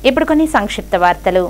ఇప్పుడు కొన్ని సంక్షిప్త వార్తలు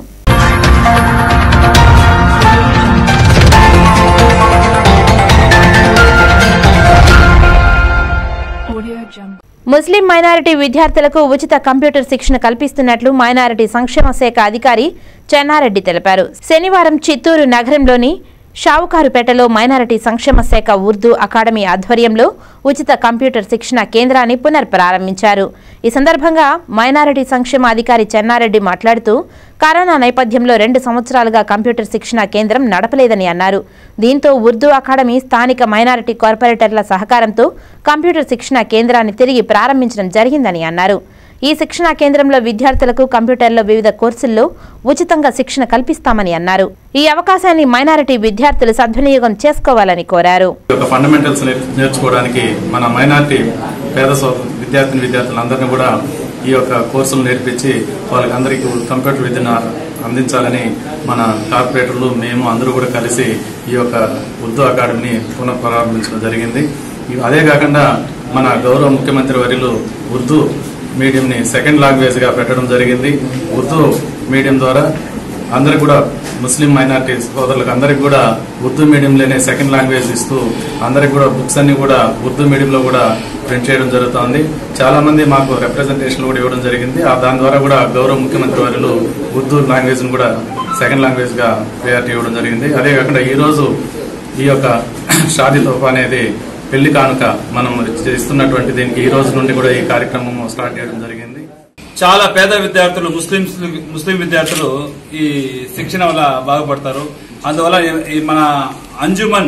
Audio Jungle. ముస్లిం మైనారిటీ విద్యార్థులకు ఉచిత కంప్యూటర్ శిక్షణ కల్పిస్తున్నట్లు మైనారిటీ సంక్షేమ శాఖ అధికారి చెన్నారెడ్డి తెలిపారు శనివారం చిత్తూరు నగరంలోని షావుకారుపేటలో మైనారిటీ సంక్షేమ శాఖ ఉర్దూ అకాడమీ ఆధ్వర్యంలో ఉచిత కంప్యూటర్ శిక్షణ కేంద్రాన్ని పునర్ప్రారంభించారు ఈ సందర్భంగా మైనారిటీ సంక్షేమ అధికారి చెన్నారెడ్డి మాట్లాడుతూ కరోనా నేపథ్యంలో రెండు సంవత్సరాలుగా కంప్యూటర్ శిక్షణ కేంద్రం నడపలేదని అన్నారు దీంతో ఉర్దూ అకాడమీ స్థానిక మైనారిటీ కార్పొరేటర్ల సహకారంతో కంప్యూటర్ శిక్షణ కేంద్రాన్ని తిరిగి ప్రారంభించడం జరిగిందని అన్నారు ఈ శిక్షణా కేంద్రంలో విద్యార్థులకు కంప్యూటర్లో వివిధ కోర్సుల్లో ఉచితంగా శిక్షణ కల్పిస్తామని అన్నారు ఈ అవకాశాన్ని మైనారిటీ విద్యార్థులు సద్వినియోగం చేసుకోవాలని కోరారు ఈ యొక్క ఫండమెంటల్స్ నేర్- నేర్చుకోవడానికి మన మైనార్టీ పేద సో- విద్యార్థిని విద్యార్థులందరినీ కూడా ఈ యొక్క కోర్సులు నేర్పించి వాళ్ళకి అందరికీ కంప్యూటర్ విద్యను అందించాలని మన కార్పొరేటర్లు మేము అందరూ కూడా కలిసి ఈ యొక్క ఉర్దూ అకాడమీని పునఃప్రారంభించడం జరిగింది ఇవి- అదే కాకుండా మన గౌరవ ముఖ్యమంత్రి వర్యులు ఉర్దూ మీడియంని సెకండ్ లాంగ్వేజ్ గా పెట్టడం జరిగింది ఉర్దూ మీడియం ద్వారా అందరికి కూడా ముస్లిం మైనార్టీ సోదరులకు అందరికి కూడా ఉర్దూ మీడియంలోనే సెకండ్ లాంగ్వేజ్ ఇస్తూ అందరికి కూడా బుక్స్ అన్ని కూడా ఉర్దూ మీడియంలో కూడా ప్రింట్ చేయడం జరుగుతోంది చాలా మంది మాకు రిప్రజెంటేషన్ కూడా ఇవ్వడం జరిగింది ఆ దాని ద్వారా కూడా గౌరవ ముఖ్యమంత్రి వారిలు ఉర్దూ లాంగ్వేజ్ ను కూడా సెకండ్ లాంగ్వేజ్ గా ప్రయారిటీ ఇవ్వడం జరిగింది అదే కాకుండా ఈ రోజు ఈ యొక్క షాదీ తోఫా అనేది పెళ్లి కానుక మనం చేస్తున్నటువంటి దీనికి ఈ రోజు నుండి కూడా ఈ కార్యక్రమం స్టార్ట్ చేయడం జరిగింది చాలా పేద విద్యార్థులు ముస్లిం ముస్లిం విద్యార్థులు ఈ శిక్షణ వల్ల బాగుపడతారు అందువల్ల ఈ- ఈ మన అంజుమన్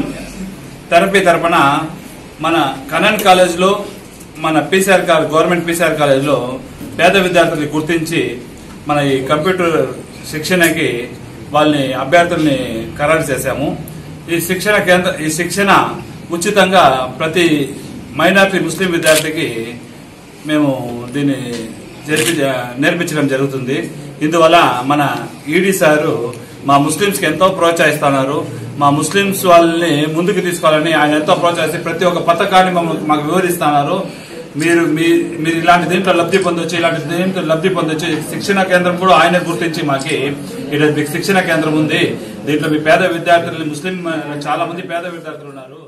థెరపీ తరపున మన కనన్ కాలేజ్లో మన పీసీఆర్ కాలేజ్ గవర్నమెంట్ పీసీఆర్ కాలేజ్లో పేద విద్యార్థుల్ని గుర్తించి మన ఈ కంప్యూటర్ శిక్షణకి వాళ్ళని అభ్యర్థుల్ని ఖరారు చేశాము ఈ శిక్షణ కేంద్ర ఈ శిక్షణ ఉచితంగా ప్రతి మైనార్టీ ముస్లిం విద్యార్థికి మేము దీన్ని జరిపి నేర్పించడం జరుగుతుంది ఇందువల్ల మన ఈడీ సారు మా ముస్లింస్ కి ఎంతో ప్రోత్సహిస్తున్నారు మా ముస్లింస్ వాళ్ళని ముందుకు తీసుకోవాలని ఆయన ఎంతో ప్రోత్సహిస్తే ప్రతి ఒక్క పథకాన్ని మమ్మల్ని మాకు వివరిస్తున్నారు మీరు మీ- మీరు ఇలాంటి దీంట్లో లబ్ధి పొందొచ్చు ఇలాంటి దీంట్లో లబ్ధి పొందొచ్చు శిక్షణ కేంద్రం కూడా ఆయన గుర్తించి మాకి ఇక్కడ మీకు శిక్షణ కేంద్రం ఉంది దీంట్లో మీ పేద విద్యార్థులు ముస్లిం చాలా మంది పేద విద్యార్థులు ఉన్నారు